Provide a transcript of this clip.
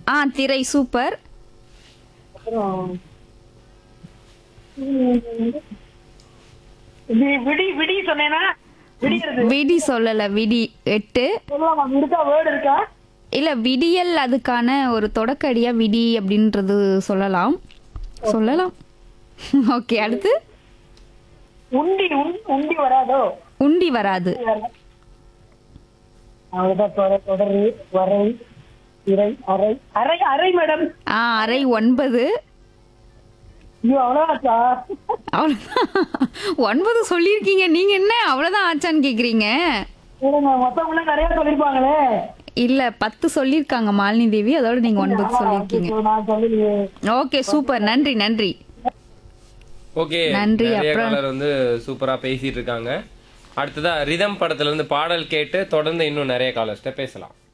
ஆ திரை சூப்பர் அப்புறம் ம், வி- விடி விடி சொன்னேனா விடியறது விடி சொல்லல விடி எட்டு சொல்லலாமா இருக்கா வேர்டு இருக்கா இல்ல விடியல் அதுக்கான ஒரு தொடக்கடியா விடி அப்படின்றது சொல்லலாம் சொல்லலாம் ஓகே அடுத்து உண்டி உண்- உண்டி வராதோ உண்டி வராது அவ்வளவுதான் தொடர் தொடரு வரை இறை அரை அரை அரை மேடம் ஆ அரை ஒன்பது ஐயோ அவ்வளோதாச்சா அவ்வளவுதான் ஒன்பது சொல்லியிருக்கீங்க நீங்க என்ன அவ்வளவுதான் ஆச்சான்னு கேக்குறீங்க இல்லைங்க மொத்தவங்க நிறைய சொல்லிருப்பாங்களே இல்ல பத்து சொல்லியிருக்காங்க மாலினி தேவி அதோட நீங்க ஒன்பது சொல்லியிருக்கீங்க நான் சொல்லலையே ஓகே சூப்பர் நன்றி நன்றி ஓகே நன்றி, நிறைய அப்புறம் காலர் வந்து சூப்பரா பேசிட்டு இருக்காங்க அடுத்ததா ரிதம் படத்துல இருந்து பாடல் கேட்டு தொடர்ந்து இன்னும் நிறைய காலர்ஸ்ட பேசலாம்